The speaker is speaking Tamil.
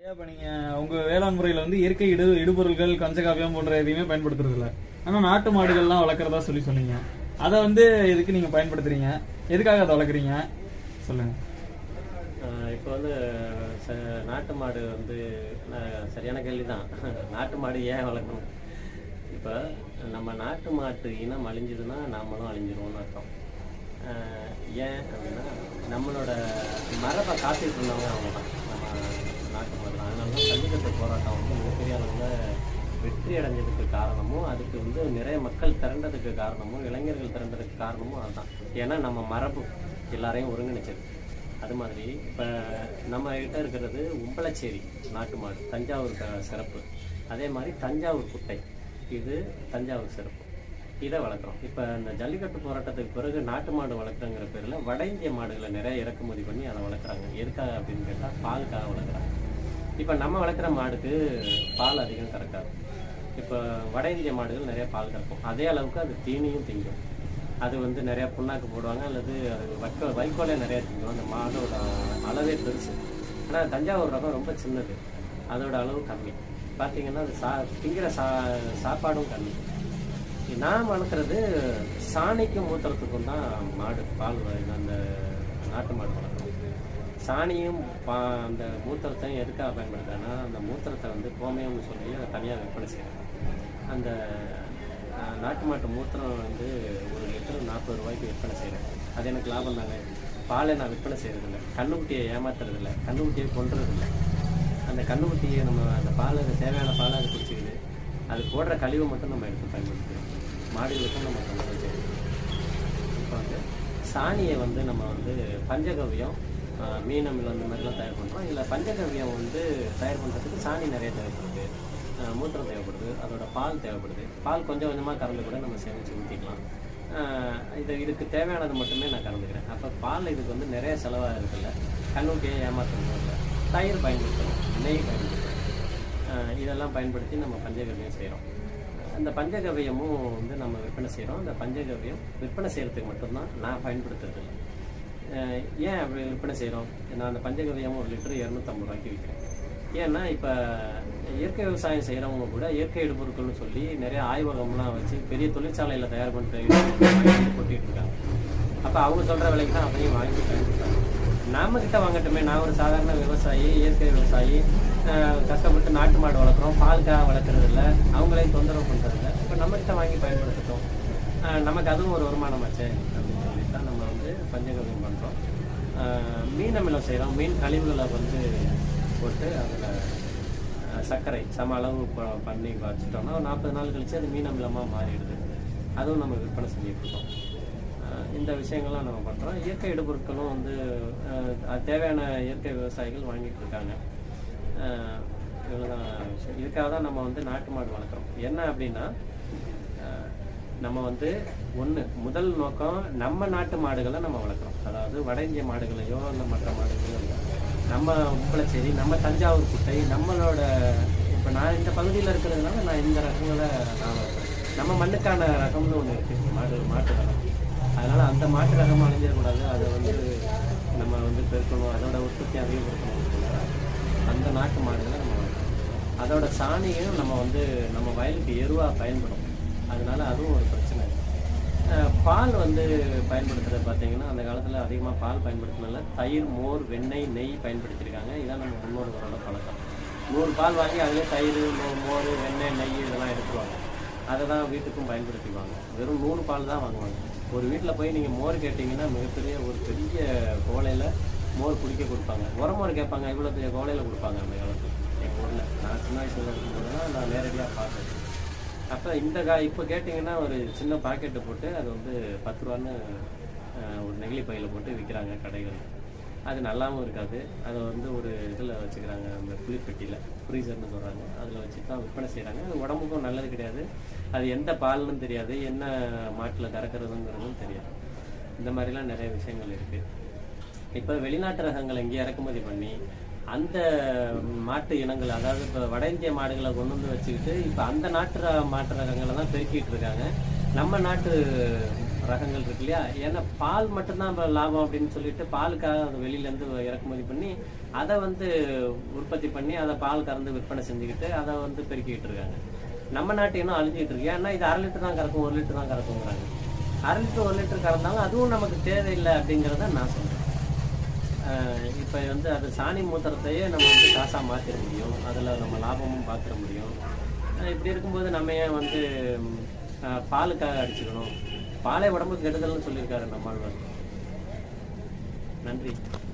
ஐயா, இப்ப நீங்க உங்க வேளாண் முறையில வந்து இயற்கை இடு இடுபொருள்கள் கஞ்சகாவியம் போன்ற எதையுமே பயன்படுத்துறது இல்ல ஆனா நாட்டு மாடுகள்லாம் வளர்க்கறதா சொல்லி சொன்னீங்க அதை வந்து எதுக்கு நீங்க பயன்படுத்துறீங்க எதுக்காக அதை வளர்க்குறீங்க சொல்லுங்க ஆஹ் இப்போ வந்து ச- நாட்டு மாடு வந்து நான் சரியான கேள்வி தான் நாட்டு மாடு ஏன் வளர்க்கணும் இப்போ நம்ம நாட்டு மாட்டு இனம் அழிஞ்சதுன்னா நாமளும் அழிஞ்சிருவோம்னு அர்த்தம் ஆஹ் ஏன் அப்படின்னா நம்மளோட மரபை காத்துட்டு இருந்தவங்க அவங்க தான் நம்ம நாட்டு மாடு தான் அதனால தான் ஜல்லிக்கட்டு போராட்டம் வந்து மிகப்பெரிய அளவில் வெற்றி அடைஞ்சதுக்கு காரணமும் அதுக்கு வந்து நிறைய மக்கள் திரண்டதுக்கு காரணமும் இளைஞர்கள் திரண்டதுக்கு காரணமும் அதுதான் ஏன்னா நம்ம மரபு எல்லாரையும் ஒருங்கிணைச்சது அது மாதிரி இப்போ நம்ம கிட்ட இருக்கிறது உம்பளச்சேரி நாட்டு மாடு தஞ்சாவூர் க- சிறப்பு அதே மாதிரி தஞ்சாவூர் குட்டை இது தஞ்சாவூர் சிறப்பு இதை வளர்க்குறோம் இப்போ இந்த ஜல்லிக்கட்டு போராட்டத்துக்கு பிறகு நாட்டு மாடு வளர்க்குறங்கிற பேரில் வட இந்திய மாடுகளை நிறைய இறக்குமதி பண்ணி அதை வளர்க்குறாங்க எதுக்காக அப்படின்னு கேட்டால் பாலுக்காக வளர்க்குறாங்க இப்போ நம்ம வளர்க்குற மாடுக்கு பால் அதிகம் கறக்காது இப்போ வட இந்திய மாடுகள் நிறைய பால் கறக்கும் அதே அளவுக்கு அது தீனியும் திங்கும் அது வந்து நிறைய புண்ணாக்கு போடுவாங்க அல்லது அது வைக்கோ வைக்கோலே நிறைய திங்கும் அந்த மாடோட அளவே பெருசு ஆனால் தஞ்சாவூர் ரகம் ரொம்ப சின்னது அதோட அளவு கம்மி பார்த்தீங்கன்னா அது சா திங்கிற சா சாப்பாடும் கம்மி நான் வளர்க்குறது சாணிக்கும் மூத்திரத்துக்கும் தான் மாடு பால் வ- அந்த நாட்டு மாடு வளர்க்குறோம் சாணியும் பா அந்த மூத்திரத்தையும் எதுக்காக பயன்படுத்துறேன்னா அந்த மூத்திரத்தை வந்து கோமயம்னு சொல்லி அதை தனியாக விற்பனை செய்யறேன் அந்த அஹ், நாட்டு மாட்டு மூத்திரம் வந்து ஒரு லிட்டர் நாற்பது ரூபாய்க்கு விற்பனை செய்கிறேன் அது எனக்கு லாபம் தானே பாலை நான் விற்பனை செய்யறதில்ல கண்ணுக்குட்டியை ஏமாத்துறதில்ல கண்ணுக்குட்டியை கொண்டுறதில்ல அந்த கண்ணுக்குட்டியை நம்ம அந்த பால் அது தேவையான பாலை அது குடிச்சிக்குது அது போடுற கழிவை மட்டும் நம்ம எடுத்து பயன்படுத்துகிறோம் மாடுகளுக்கும் நம்ம தொந்தரவு செய்யணும் இப்போ வந்து சாணியை வந்து நம்ம வந்து பஞ்சகவ்யம் ஆஹ், மீன் அமிலம் அந்த மாதிரிலாம் தயார் பண்ணுறோம் இல்லை பஞ்சகவ்யம் வந்து தயார் பண்ணுறதுக்கு சாணி நிறைய தேவைப்படுது ஆஹ், மூத்திரம் தேவைப்படுது அதோட பால் தேவைப்படுது பால் கொஞ்சம் கொஞ்சமாக கறந்து கூட நம்ம சேமித்து ஊற்றிக்கலாம் இது இதுக்கு தேவையானது மட்டுமே நான் கறந்துக்கிறேன் அப்போ பால் இதுக்கு வந்து நிறைய செலவாக இருக்குல்ல கண்ணுட்டியை ஏமாற்றணும் இல்லை தயிர் பயன்படுத்தணும் நெய் பயன்படுத்தணும் ஆஹ், இதெல்லாம் பயன்படுத்தி நம்ம பஞ்சகவ்யம் செய்கிறோம் அந்த பஞ்சகவ்யமும் வந்து நம்ம விற்பனை செய்கிறோம் அந்த பஞ்சகவ்யம் விற்பனை செய்கிறதுக்கு மட்டும்தான் நான் பயன்படுத்துறது இல்லை அஹ் ஏன் அப்படி விற்பனை செய்கிறோம் நான் அந்த பஞ்சகவ்யம் ஒரு லிட்டர் இரநூத்தம்பது ரூபாய்க்கு விற்கிறேன் ஏன்னா இப்போ இயற்கை விவசாயம் செய்கிறவங்க கூட இயற்கை இடுபொருட்கள்னு சொல்லி நிறைய ஆய்வகம்லாம் வச்சு பெரிய தொழிற்சாலையில் தயார் பண்ணுற இடுபொருட்கள் வாங்கி கொட்டிட்டு இருக்காங்க அப்போ அவங்க சொல்கிற விலைக்கு தான் அதையும் வாங்கி பயன்படுத்தாங்க நாம கிட்ட வாங்கட்டுமே நான் ஒரு சாதாரண விவசாயி இயற்கை விவசாயி அஹ் கஷ்டப்பட்டு நாட்டு மாடு வளர்க்குறோம் பாலுக்காக வளர்க்குறது இல்லை அவங்களையும் தொந்தரவு பண்ணுறது இல்லை இப்போ நம்ம கிட்ட வாங்கி பயன்படுத்தட்டும் அஹ் நமக்கு அதுவும் ஒரு வருமானமாச்சே அப்படின்னு சொல்லி தான் நம்ம வந்து பஞ்சகவியம் பண்ணுறோம் மீன் அமிலம் செய்கிறோம் மீன் கழிவுகளை வந்து போட்டு அதில் சர்க்கரை சம அளவு ப- பண்ணி வச்சுட்டோம்னா ஒரு நாற்பது நாள் கழிச்சு அது மீன் அமிலமாக மாறிடுது அதுவும் நம்ம விற்பனை செஞ்சுட்டு இருக்கோம் அஹ் இந்த விஷயங்கள்லாம் நம்ம பண்ணுறோம் இயற்கை இடுபொருட்களும் வந்து அஹ், அது தேவையான இயற்கை விவசாயிகள் வாங்கிட்டு இருக்காங்க அஹ், இவ்வளவுதான் விஷயம் இதுக்காக தான் நம்ம வந்து நாட்டு மாடு வளர்க்குறோம் என்ன அப்படின்னா அஹ், நம்ம வந்து ஒன்று முதல் நோக்கம் நம்ம நாட்டு மாடுகளை நம்ம வளர்க்குறோம் அதாவது வட இந்திய மாடுகளையோ இல்லை மற்ற மாடுகளையோ இல்லை நம்ம உப்பளச்சேரி நம்ம தஞ்சாவூர் குட்டை நம்மளோட இப்போ நான் இந்த பகுதியில் இருக்கிறதுனால நான் இந்த ரகங்களை நான் வளர்க்குறேன் நம்ம மண்ணுக்கான ரகம்னு ஒன்று இருக்குது மாடு மாட்டு ரகம் அதனால அந்த மாட்டு ரகம் அழிஞ்சிடக்கூடாது அதை வந்து நம்ம வந்து பெருக்கணும் அதோட உற்பத்தி அதிகப்படுத்தணும் அந்த நாட்டு மாடுகளை நம்ம வளர்க்கணும் அதோட சாணியும் நம்ம வந்து நம்ம வயலுக்கு எருவா பயன்படும் அதனால அதுவும் ஒரு பிரச்சனை இருக்கு. அஹ் பால் வந்து பயன்படுத்துறது பார்த்தீங்கன்னா அந்த காலத்தில் அதிகமாக பால் பயன்படுத்தினால தயிர் மோர் வெண்ணெய் நெய் பயன்படுத்தியிருக்காங்க இதான் நம்ம முன்னோர்களோட பழக்கம் நூறு பால் வாங்கி அதிலே தயிர் மோ- மோர் வெண்ணெய் நெய் இதெல்லாம் எடுத்துருவாங்க அதை தான் வீட்டுக்கும் பயன்படுத்திக்குவாங்க வெறும் நூறு பால் தான் வாங்குவாங்க ஒரு வீட்டில் போய் நீங்கள் மோர் கேட்டிங்கன்னா மிகப்பெரிய ஒரு பெரிய கோலையில் மோர் குடிக்க கொடுப்பாங்க உரமோர் கேட்பாங்க இவ்வளோ பெரிய கோலையில் கொடுப்பாங்க அந்த காலத்தில் எங்கள் ஊரில் நான் சின்ன வயசுல இருக்கும்போதெல்லாம் நான் நேரடியாக பார்த்தேன் அப்போ இந்த கா இப்போ கேட்டிங்கன்னா ஒரு சின்ன பாக்கெட்டு போட்டு அது வந்து பத்து ரூபான்னு அஹ், ஒரு நெகிழி பையில் போட்டு விற்கிறாங்க கடைகள் அது நல்லாவும் இருக்காது அதை வந்து ஒரு இதில் வச்சுக்கிறாங்க அந்த குளிர்பெட்டியில் ஃப்ரீசர்னு சொல்கிறாங்க அதில் வச்சு தான் விற்பனை செய்கிறாங்க அது உடம்புக்கும் நல்லது கிடையாது அது எந்த பால்னு தெரியாது என்ன மாட்டில் கறக்கிறதுங்கிறதும் தெரியாது இந்த மாதிரிலாம் நிறைய விஷயங்கள் இருக்குது இப்போ வெளிநாட்டு ரகங்கள் இங்கே இறக்குமதி பண்ணி அந்த மாட்டு இனங்கள் அதாவது இப்போ வட இந்திய மாடுகளை கொண்டு வந்து வச்சுக்கிட்டு இப்போ அந்த நாட்டு ர- மாட்டு ரகங்களை தான் பெருக்கிட்டு இருக்காங்க நம்ம நாட்டு ரகங்கள் இருக்கு இல்லையா ஏன்னா பால் மட்டும்தான் நம்ம லாபம் அப்படின்னு சொல்லிட்டு பாலுக்காக அது வெளியிலேருந்து இறக்குமதி பண்ணி அதை வந்து உற்பத்தி பண்ணி அதை பால் கறந்து விற்பனை செஞ்சுக்கிட்டு அதை வந்து பெருக்கிட்டு இருக்காங்க நம்ம நாட்டு இன்னும் அழிஞ்சிட்டு இருக்கு ஏன்னா இது அரை லிட்டர் தான் கறக்கும் ஒரு லிட்டர் தான் கறக்குங்கிறாங்க அரை லிட்டர் ஒரு லிட்டர் கறந்தாலும் அதுவும் நமக்கு தேவையில்லை அப்படிங்கிறத நான் சொல்றேன் ஆஹ் இப்ப வந்து அது சாணி மூத்திரத்தையே நம்ம வந்து காசா மாத்திர முடியும் அதுல நம்ம லாபமும் பார்த்துட முடியும் ஆஹ் இப்படி இருக்கும்போது நம்ம ஏன் வந்து ம், ஆஹ் பாலுக்காக அடிச்சுக்கணும் பாலை உடம்புக்கு கெடுதல்னு சொல்லியிருக்காரு நம்மாழ்வார் நன்றி